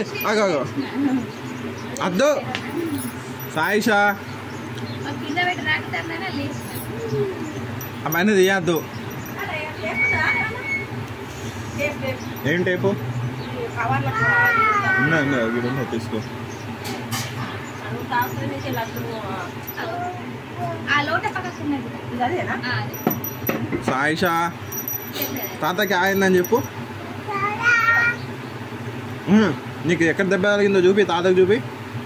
ఆగు ఆగు అద్దు సాయిషా మాకు కింద పెట్టి రాకుతానైనా లేచిన అవన్నీ తీయద్దు ఏం టేపు ఉందా ఉందా ఇక్కడ ఉందా తీసుకో ఆ లోట పక్కకు ఉన్నది ఆ, అదే. సాయిషా చెప్పలేదా? తాతకి ఆయిందని చెప్పు ఉమ్, నీకు ఎక్కడ దెబ్బ తగిలిందో చూపి తాతకు చూపి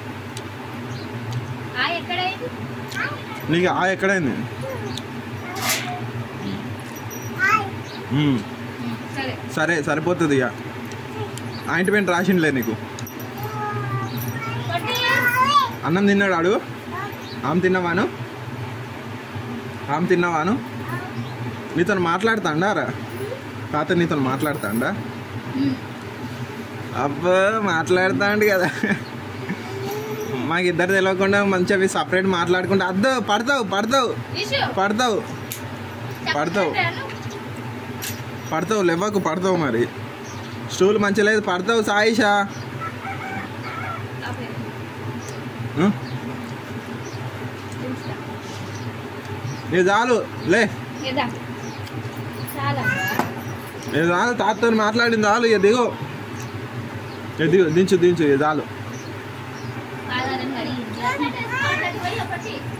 ఆ ఎక్కడైంది నీకు ఆ ఎక్కడైంది ఉమ్, సరే సరే సరిపోతుంది ఇక ఆయింట్మెంట్ రాసిండ్లే నీకు కొట్టి. అన్నం తిన్నాడు ఆడు ఆమె తిన్నవాను ఆమె తిన్నవాను నీతో మాట్లాడుతాండా రా తాత నీతో మాట్లాడుతాండా ఉమ్. అబ్బా మాట్లాడుతాండు కదా మాకు ఇద్దరు తెలియకుండా మంచిగా సపరేట్ మాట్లాడుకుంటా అద్దు పడతావు పడతావు ఇషు పడతావు పడతావు. చెప్పండి పడతావు లేవకు పడతావు మరి స్టూల్ మంచిగా లేదు పడతావు సాయిషా అను. ఉం? ఇది చాలు లే ఇదా. చాలా ఇది చాలు తాతతో మాట్లాడింది చాలు ఇక దిగు ఇక దిగు దించు దించు ఇది చాలు ఆధారం కడిగి. మాట్లాడి పోయి ఒకటి